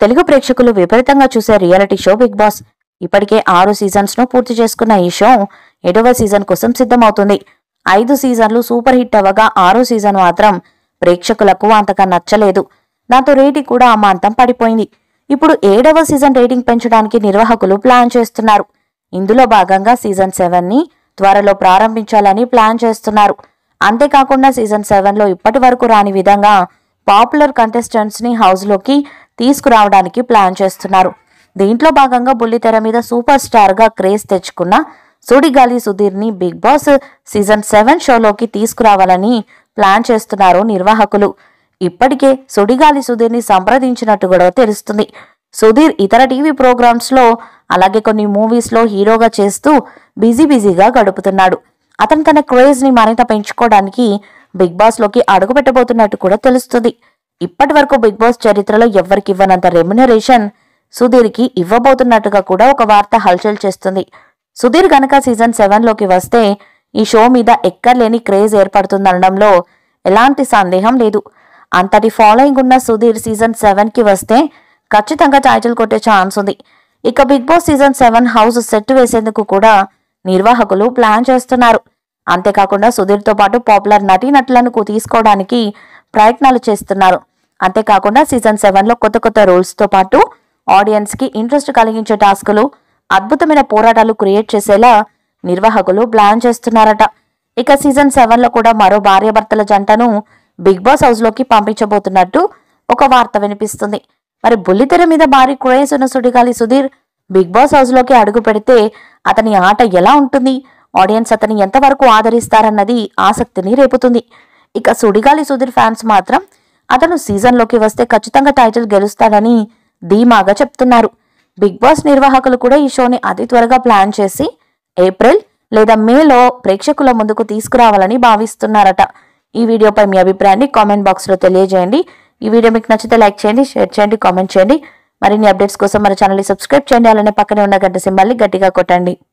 తెలుగు ప్రేక్షకులు విపరీతంగా చూసే రియాలిటీ షో బిగ్ బాస్ ఇప్పటికే ఆరు సీజన్స్ ను పూర్తి చేసుకున్న ఈ షో ఏడవ సీజన్ కోసం సిద్ధమవుతుంది ఐదు సీజన్లు సూపర్ హిట్ అవ్వగా ఆరో సీజన్ మాత్రం ప్రేక్షకులకు అంతగా నచ్చలేదు దాంతో రేటింగ్ కూడా అమాంతం పడిపోయింది ఇప్పుడు ఏడవ సీజన్ రేటింగ్ పెంచడానికి నిర్వాహకులు ప్లాన్ చేస్తున్నారు ఇందులో భాగంగా సీజన్ సెవెన్ ని త్వరలో ప్రారంభించాలని ప్లాన్ చేస్తున్నారు అంతేకాకుండా సీజన్ సెవెన్ లో ఇప్పటి వరకు రాని విధంగా పాపులర్ కంటెస్టెంట్స్ ని హౌస్ లోకి తీసుకురావడానికి ప్లాన్ చేస్తున్నారు దీంట్లో భాగంగా బుల్లితెర మీద సూపర్ స్టార్ గా క్రేజ్ తెచ్చుకున్న సుడిగాలి సుధీర్ ని బిగ్ బాస్ సీజన్ సెవెన్ షోలోకి తీసుకురావాలని ప్లాన్ చేస్తున్నారు నిర్వాహకులు ఇప్పటికే సుడిగాలి సుధీర్ ని సంప్రదించినట్టు కూడా తెలుస్తుంది సుధీర్ ఇతర టీవీ ప్రోగ్రామ్స్ లో అలాగే కొన్ని మూవీస్ లో హీరోగా చేస్తూ బిజీ బిజీగా గడుపుతున్నాడు అతను తన క్రేజ్ ని మరింత పెంచుకోవడానికి బిగ్ బాస్ లోకి అడుగు పెట్టబోతున్నట్టు కూడా తెలుస్తుంది ఇప్పటి వరకు బిగ్ బాస్ చరిత్రలో ఎవ్వరికి ఇవ్వనంత రెమ్యునరేషన్ సుధీర్కి ఇవ్వబోతున్నట్టుగా కూడా ఒక వార్త హల్చల్ చేస్తుంది సుధీర్ గనక సీజన్ సెవెన్ లోకి వస్తే ఈ షో మీద ఎక్కర్లేని క్రేజ్ ఏర్పడుతుందనడంలో ఎలాంటి సందేహం లేదు అంతటి ఫాలోయింగ్ ఉన్న సుధీర్ సీజన్ సెవెన్ కి వస్తే ఖచ్చితంగా టైటిల్ కొట్టే ఛాన్స్ ఉంది ఇక Bigg Boss season seven house set వేసేందుకు కూడా నిర్వాహకులు ప్లాన్ చేస్తున్నారు అంతేకాకుండా సుధీర్తో పాటు పాపులర్ నటీనటులను కు- తీసుకోవడానికి ప్రయత్నాలు చేస్తున్నారు అంతేకాకుండా సీజన్ సెవెన్ లో కొత్త కొత్త రూల్స్ తో పాటు ఆడియన్స్ కి ఇంట్రెస్ట్ కలిగించే టాస్కులు అద్భుతమైన పోరాటాలు క్రియేట్ చేసేలా నిర్వాహకులు ప్లాన్ చేస్తున్నారట ఇక సీజన్ సెవెన్ లో కూడా మరో భార్యాభర్తల జంటను బిగ్ బాస్ హౌస్ లోకి పంపించబోతున్నట్టు ఒక వార్త వినిపిస్తుంది మరి బుల్లితెర మీద భారీ క్రేజ్ ఉన్న Sudigali Sudheer Bigg Boss house లోకి అడుగు పెడితే అతని ఆట ఎలా ఉంటుంది ఆడియన్స్ అతని ఎంతవరకు ఆదరిస్తారన్నది ఆసక్తిని రేపుతుంది ఇక సుడిగాలి సుధీర్ ఫ్యాన్స్ మాత్రం అతను సీజన్ లోకి వస్తే ఖచ్చితంగా టైటిల్ గెలుస్తాడని ధీమాగా చెప్తున్నారు బిగ్ బాస్ నిర్వాహకులు కూడా ఈ షోని అతి త్వరగా ప్లాన్ చేసి ఏప్రిల్ లేదా మేలో ప్రేక్షకుల ముందుకు తీసుకురావాలని భావిస్తున్నారట ఈ వీడియోపై మీ అభిప్రాయాన్ని కామెంట్ బాక్స్ లో తెలియజేయండి ఈ వీడియో మీకు నచ్చితే లైక్ చేయండి షేర్ చేయండి కామెంట్ చేయండి మరిన్ని అప్డేట్స్ కోసం మన ఛానల్ సబ్స్క్రైబ్ చేయండి అలానే పక్కనే ఉన్న గంట సింబల్ని గట్టిగా కొట్టండి